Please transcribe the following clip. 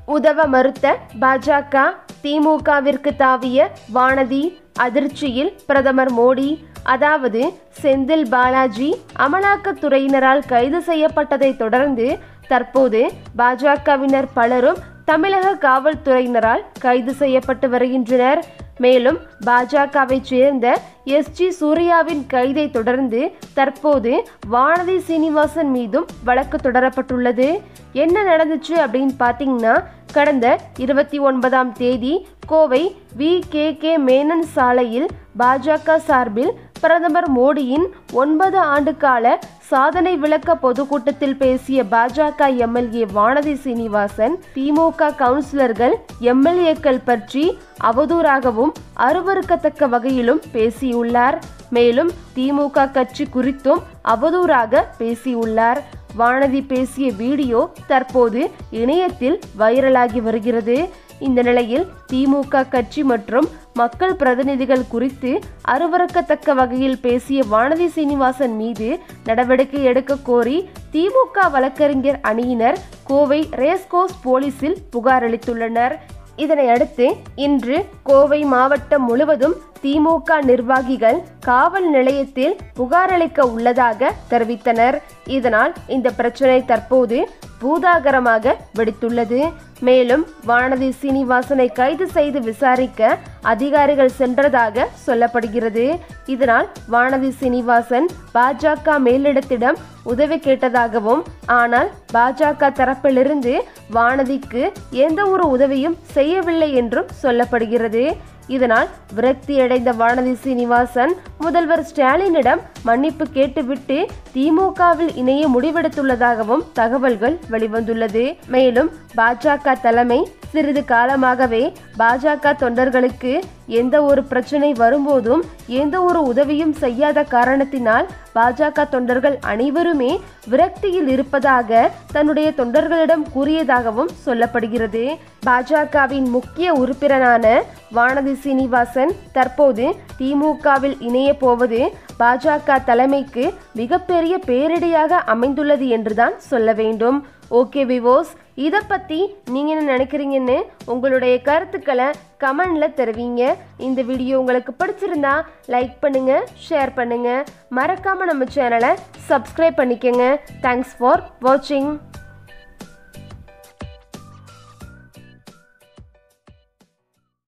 உதவ மறுத்த பாஜக திமுகவிற்கு தாவிய வானதி அதிர்ச்சியில் பிரதமர் மோடி அதாவது செந்தில் பாலாஜி அமலாக்கத்துறையினரால் கைது செய்யப்பட்டதை தொடர்ந்து தற்போது பாஜகவினர் பலரும் தமிழக காவல்துறையினரால் கைது செய்யப்பட்டு வருகின்றனர் மேலும் பாஜகவை சேர்ந்த எஸ் ஜி சூர்யாவின் கைதை தொடர்ந்து தற்போது வானதி சீனிவாசன் மீதும் வழக்கு தொடரப்பட்டுள்ளது என்ன நடந்துச்சு அப்படின்னு பார்த்தீங்கன்னா கடந்த இருபத்தி ஒன்பதாம் தேதி Kovai V K K Menon சாலையில் பாஜக சார்பில் பிரதமர் மோடியின் ஒன்பது ஆண்டு கால சாதனை விளக்க பொதுக்கூட்டத்தில் பேசிய பாஜக எம்எல்ஏ வானதி சீனிவாசன் திமுக கவுன்சிலர்கள் எம்எல்ஏக்கள் பற்றி அவதூறாகவும் அருவருக்கத்தக்க வகையிலும் பேசியுள்ளார் மேலும் திமுக கட்சி குறித்தும் அவதூறாக பேசியுள்ளார் வானதி பேசிய வீடியோ தற்போது இணையத்தில் வைரலாகி வருகிறது இந்த நிலையில் திமுக கட்சி மற்றும் மக்கள் பிரதிநிதிகள் குறித்து அருவருக்கத்தக்க வகையில் பேசிய வானதி சீனிவாசன் மீது நடவடிக்கை எடுக்க கோரி திமுக வழக்கறிஞர் அணியினர் கோவை ரேஸ்கோஸ் போலீசில் புகார் அளித்துள்ளனர் இதனை அடுத்து இன்று கோவை மாவட்டம் முழுவதும் திமுக நிர்வாகிகள் காவல் நிலையத்தில் புகார் அளிக்க உள்ளதாக தெரிவித்தனர் இதனால் இந்த பிரச்சனை தற்போது பூதாகரமாக வெடித்துள்ளது மேலும் வானதி சீனிவாசனை கைது செய்து விசாரிக்க அதிகாரிகள் சென்றதாக சொல்லப்படுகிறது இதனால் வானதி சீனிவாசன் பாஜக மேலிடத்திடம் உதவி கேட்டதாகவும் ஆனால் பாஜக தரப்பிலிருந்து வானதிக்கு எந்த ஒரு உதவியும் செய்யவில்லை என்றும் சொல்லப்படுகிறது இதனால் விரக்தியடைந்த வானதி சீனிவாசன் முதல்வர் ஸ்டாலினிடம் மன்னிப்பு கேட்டுவிட்டு திமுகவில் இணைய முடிவெடுத்துள்ளதாகவும் தகவல்கள் வெளிவந்துள்ளது மேலும் பாஜக தலைமை சிறிது காலமாகவே பாஜக தொண்டர்களுக்கு எந்த ஒரு பிரச்சனை வரும்போதும் எந்த ஒரு உதவியும் செய்யாத காரணத்தினால் பாஜக தொண்டர்கள் அனைவருமே விரக்தியில் இருப்பதாக தன்னுடைய தொண்டர்களிடம் கூறியதாகவும் சொல்லப்படுகிறது பாஜகவின் முக்கிய உறுப்பினரான வானதி சீனிவாசன் தற்போது திமுகவில் இணைய போவது பாஜக தலைமைக்கு மிகப்பெரிய பேரிடியாக அமைந்துள்ளது என்றுதான் சொல்ல வேண்டும் ஓகே விவோஸ் இதை பற்றி நீங்கள் என்ன நினைக்கிறீங்கன்னு உங்களுடைய கருத்துக்களை கமெண்டில் தெரிவிங்க இந்த வீடியோ உங்களுக்கு பிடிச்சிருந்தா லைக் பண்ணுங்கள் ஷேர் பண்ணுங்கள் மறக்காமல் நம்ம சேனலை சப்ஸ்கிரைப் பண்ணிக்கோங்க தேங்க்ஸ் ஃபார் வாட்சிங்